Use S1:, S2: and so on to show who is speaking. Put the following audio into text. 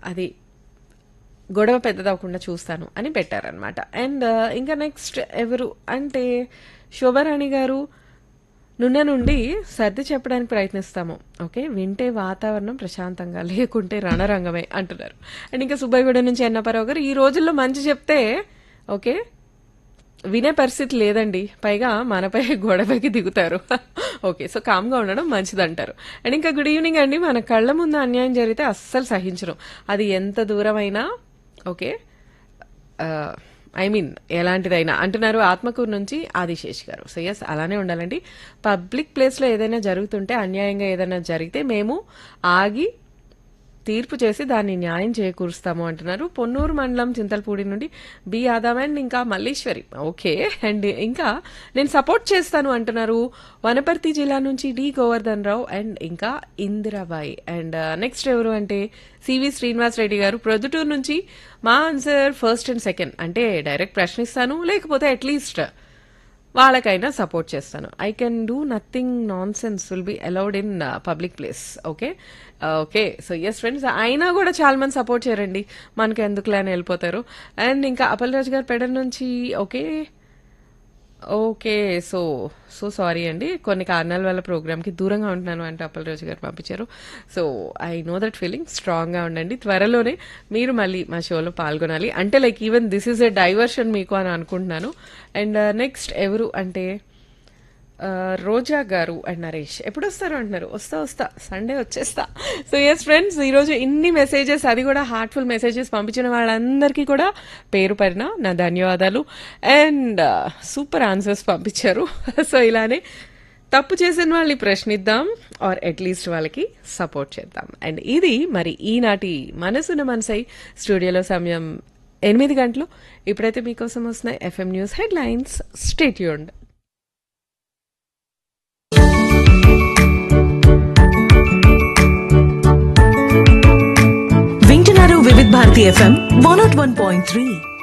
S1: అది గొడవ పెద్దదవకుండా చూస్తాను అని పెట్టారనమాట అండ్ ఇంకా నెక్స్ట్ ఎవరు అంటే శోభారాణి గారు నున్న నుండి సర్ది చెప్పడానికి ప్రయత్నిస్తాము ఓకే వింటే వాతావరణం ప్రశాంతంగా లేకుంటే రణరంగమే అంటున్నారు అండ్ ఇంకా సుబ్బయ్యగూడ నుంచి అన్నపరావు గారు ఈ రోజుల్లో మంచి చెప్తే ఓకే వినే పరిస్థితి లేదండి పైగా మనపై గొడవకి దిగుతారు ఓకే సో కామ్గా ఉండడం మంచిదంటారు అండ్ ఇంకా గుడ్ ఈవినింగ్ అండి మన కళ్ళ ముందు అన్యాయం జరిగితే అస్సలు సహించరు అది ఎంత దూరమైనా ఓకే ఐ మీన్ ఎలాంటిదైనా అంటున్నారు ఆత్మకూరు నుంచి ఆదిశేష్ గారు సో ఎస్ అలానే ఉండాలండి పబ్లిక్ ప్లేస్లో ఏదైనా జరుగుతుంటే అన్యాయంగా ఏదైనా జరిగితే మేము ఆగి తీర్పు చేసి దాన్ని న్యాయం చేకూరుస్తాము అంటున్నారు పొన్నూరు మండలం చింతలపూడి నుండి బి యాదవ్ అండ్ ఇంకా మల్లీశ్వరి ఓకే అండ్ ఇంకా నేను సపోర్ట్ చేస్తాను అంటున్నారు వనపర్తి జిల్లా నుంచి డి గోవర్ధన్ రావు అండ్ ఇంకా ఇందిరాబాయి అండ్ నెక్స్ట్ ఎవరు అంటే సివి శ్రీనివాస్ రెడ్డి గారు ప్రొద్దుటూరు నుంచి మా ఆన్సర్ ఫస్ట్ అండ్ సెకండ్ అంటే డైరెక్ట్ ప్రశ్నిస్తాను లేకపోతే అట్లీస్ట్ వాళ్ళకైనా సపోర్ట్ చేస్తాను I can do nothing nonsense will be allowed in public place okay okay so yes friends అయినా కూడా చాలా మంది సపోర్ట్ చేయరండి మనకి ఎందుకులే అని వెళ్ళిపోతారు అండ్ ఇంకా అపల్రాజ్ గారు పెడల్ నుంచి okay okay so so sorry అండి కొన్ని కారణాల వల్ల ప్రోగ్రామ్కి దూరంగా ఉంటున్నాను అంటే అప్పలరాజు గారు పంపించారు so I know that feeling స్ట్రాంగ్గా ఉండండి త్వరలోనే మీరు మళ్ళీ మా షోలో పాల్గొనాలి అంటే like even this is a diversion మీకు అని అనుకుంటున్నాను అండ్ నెక్స్ట్ ఎవరు అంటే ఆ, రోజా గారు అండ్ నరేష్ ఎప్పుడు వస్తారు అంటున్నారు వస్తా వస్తా సండే వచ్చేస్తా సో ఎస్ ఫ్రెండ్స్ ఈరోజు ఇన్ని మెసేజెస్ అది కూడా హార్ట్ఫుల్ మెసేజెస్ పంపించిన వాళ్ళందరికీ కూడా పేరు పరిన నా ధన్యవాదాలు అండ్ సూపర్ ఆన్సర్స్ పంపించారు సో ఇలానే తప్పు చేసిన వాళ్ళని ప్రశ్నిద్దాం ఆర్ అట్లీస్ట్ వాళ్ళకి సపోర్ట్ చేద్దాం అండ్ ఇది మరి ఈనాటి మనసున మనసై స్టూడియోలో సమయం ఎనిమిది గంటలు ఇప్పుడైతే మీకోసం వస్తున్నాయి ఎఫ్ఎం న్యూస్ హెడ్ లైన్స్ స్టేట్యూండ్
S2: వింటున్నారు Vividh Bharati FM one naught one point three